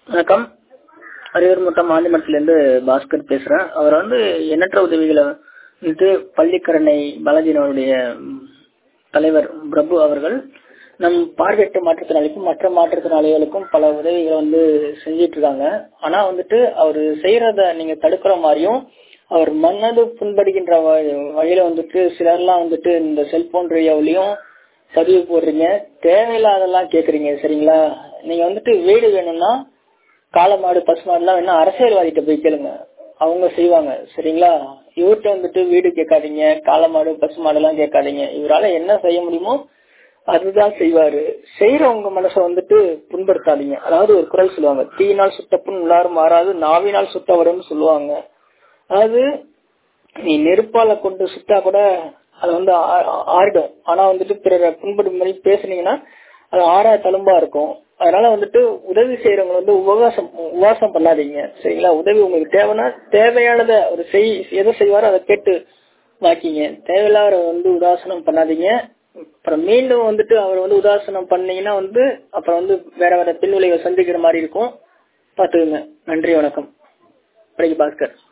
வணக்கம் அரியலூர் மட்டம் ஆண்டிமட்டத்திலேருந்து பாஸ்கர் பேசுறேன் அவர் வந்து எண்ணற்ற உதவிகளை வந்துட்டு பள்ளிக்கரணை பாலாஜியினுடைய தலைவர் பிரபு அவர்கள் நம் பார்வையற்ற மாற்றுத்திறனாளிக்கும் மற்ற மாற்றுத்திறனாளிகளுக்கும் பல உதவிகளை வந்து செஞ்சிட்டு இருக்காங்க ஆனா வந்துட்டு அவர் செய்யறத நீங்க தடுக்கிற மாதிரியும் அவர் மனது புண்படுகின்ற வழியில வந்துட்டு சிலர்லாம் வந்துட்டு இந்த செல்போன் ரேடியோவிலையும் பதிவு போடுறீங்க தேவையில்லாதெல்லாம் கேக்குறீங்க சரிங்களா நீங்க வந்துட்டு வீடு வேணும்னா காளமாடு பசுமாடுலாம் வேணா அரசியல்வாதிகிட்ட போய் கேளுங்க அவங்க செய்வாங்க சரிங்களா இவர்கிட்ட வந்துட்டு வீடு கேட்காதீங்க காளமாடு பசுமாடு எல்லாம் கேட்காதீங்க இவரால என்ன செய்ய முடியுமோ அதுதான் செய்வாரு செய்யறவங்க மனசை வந்துட்டு புண்படுத்தாதீங்க அதாவது ஒரு குரல் சொல்லுவாங்க தீயினால் சுட்ட புண் உள்ளாரும் மாறாது நாவினால் சுட்ட வரும்னு சொல்லுவாங்க அதாவது நீ நெருப்பால கொண்டு சுட்டா கூட அது வந்து ஆறிடும் ஆனா வந்துட்டு பிறரை புண்படும் மாதிரி பேசுனீங்கன்னா அது ஆறா தழும்பா இருக்கும் அதனால வந்துட்டு உதவி செய்யறவங்க வந்து உபவாசம் உபவாசம் பண்ணாதீங்க சரிங்களா உதவி உங்களுக்கு தேவைன்னா தேவையானத ஒரு செய் எதை செய்வாரோ அதை கேட்டு வாக்கிங்க தேவையில்லாத வந்து உதாசனம் பண்ணாதீங்க அப்புறம் மீண்டும் வந்துட்டு அவர் வந்து உதாசனம் பண்ணீங்கன்னா வந்து அப்புறம் வந்து வேற வேற பின்விளைவை சந்திக்கிற மாதிரி இருக்கும் பாத்துக்கோங்க நன்றி வணக்கம் பாஸ்கர்